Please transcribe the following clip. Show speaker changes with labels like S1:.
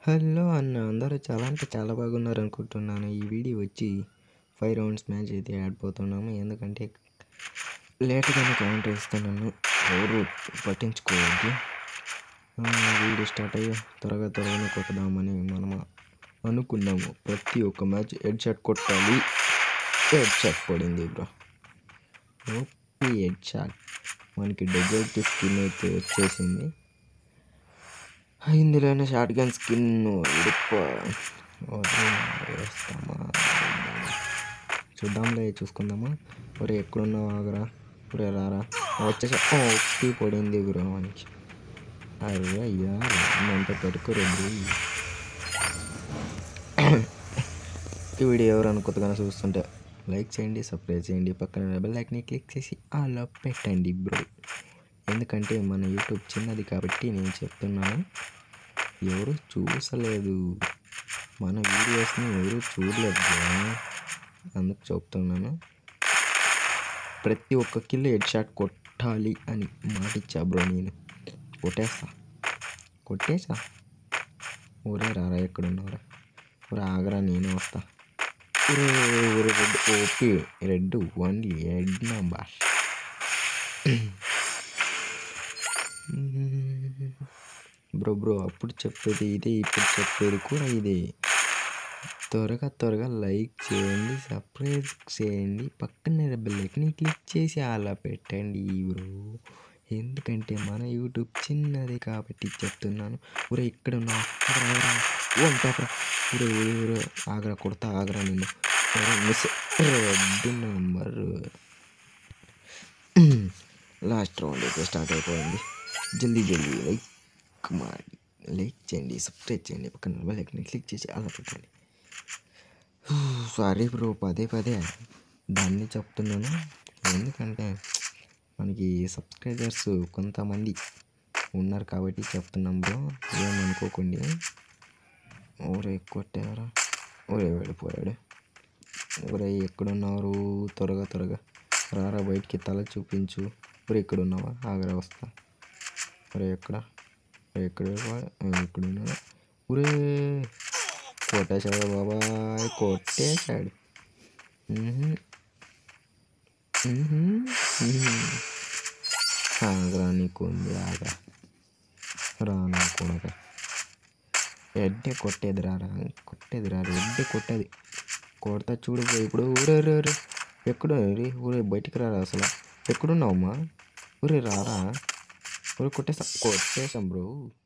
S1: Hello అన్న అందరూ చాలా అంటే చాలా బాగున్నారు అనుకుంటున్నాను ఈ వీడియో వచ్చి ఫైవ్ రౌండ్స్ మ్యాచ్ అయితే ఆడిపోతున్నాము ఎందుకంటే లేట్గానే కౌంటర్ ఇస్తున్నాను ఎవరు పట్టించుకోవద్దు ఆ, వీడియో స్టార్ట్ అయ్యి త్వరగా త్వరగానే కొట్టదామని మనం అనుకున్నాము ప్రతి ఒక్క మ్యాచ్ హెడ్ షాట్ కొట్టాలి హెడ్ షాట్ పడింది బ్రో ఓపీ హెడ్ షాట్ మనకి డెజర్ట్ స్కిన్ అయితే వచ్చేసింది ఇందులోనే షార్ట్ గన్ స్కిన్ ఉడుప వేస్తామా చూద్దాంలే చూసుకుందామా ఒరే ఎక్కడున్నావు ఆగరా ఒరే రారా వచ్చేసా ఒప్పి పడింది బ్రో మనకి అరే అయ్యా అంత పెట్టుకోరండి ఈ వీడియో ఎవరైనా కొత్తగానే చూస్తుంటే లైక్ చేయండి సబ్స్క్రైబ్ చేయండి పక్కన బెల్ లైక్ని క్లిక్ చేసి ఆలో పెట్టండి బ్రో ఎందుకంటే మన యూట్యూబ్ చిన్నది కాబట్టి నేను చెప్తున్నాను ఎవరు చూసలేదు మన వీడియోస్ని ఎవరు చూడలేదు బ్రో అందుకు చెప్తున్నాను ప్రతి ఒక్క కిలో హెడ్ షాట్ కొట్టాలి అని మాట ఇచ్చా బ్రో నేను కొట్టేస్తా కొట్టేసా ఊరే రారా ఎక్కడున్నారా ఊరే ఆగరా నేనే వస్తా ఊరే ఊరే red OP red only head number bro bro అప్పుడు చెప్పేది ఇదే ఇప్పుడు చెప్పేది కూడా ఇదే త్వరగా త్వరగా లైక్ చేయండి సబ్స్క్రైబ్ చేయండి పక్కనే బెల్లైకని క్లిక్ చేసి అలా పెట్టండి బ్రో ఎందుకంటే మన యూట్యూబ్ చిన్నది కాబట్టి చెప్తున్నాను ఊరే ఇక్కడ ఉన్నా ఉంటారా ఊరే ఊరే ఊరే ఆగ్రా కొడతా ఆగ్రా నేను miss red number last round అయితే స్టార్ట్ అయిపోయింది జల్దీ జల్దీ లైక్ ಮಾಡಿ లైక్ చేయండి సబ్స్క్రైబ్ చేయండి పక్కన బెల్లైకని క్లిక్ చేసి అలా పెట్టండి సారీ బ్రో పదే పదే దాన్ని చెప్తున్నాను ఎందుకంటే మనకి సబ్స్క్రైబర్స్ కొంతమంది ఉన్నారు కాబట్టి చెప్తున్నాం బ్రో ఏమనుకోకండి ఊరే కొట్టారా ఊరే వెళ్ళిపోయాడు ఊరే ఎక్కడున్నారు త్వరగా త్వరగా రారా బయటికి తల చూపించు ఊరే ఎక్కడున్నావా ఆగరా వస్తా ఊరే ఎక్కడ ఊరే ఎక్కడ ఎక్కడున్నా ఊరే కొట్టేశాడు బాబాయ్ కొట్టేశాడు మ్మ్. మ్మ్. మ్మ్. ఆగరా నీకు ఉంది ఆగరా రా నా కొడక ఎడ్డే కొట్టేది రారా కొట్టేది రా ఎడ్డే కొట్టేది కొడతా చూడు బ్రో ఇప్పుడు ఊరే ఊరే ఊరే ఎక్కడ రే ఊరే బయటికి రారా అసలు ఎక్కడున్నావమ్మా ఊరే రారా ఊరే కొట్టేసా కొట్టేసాం బ్రో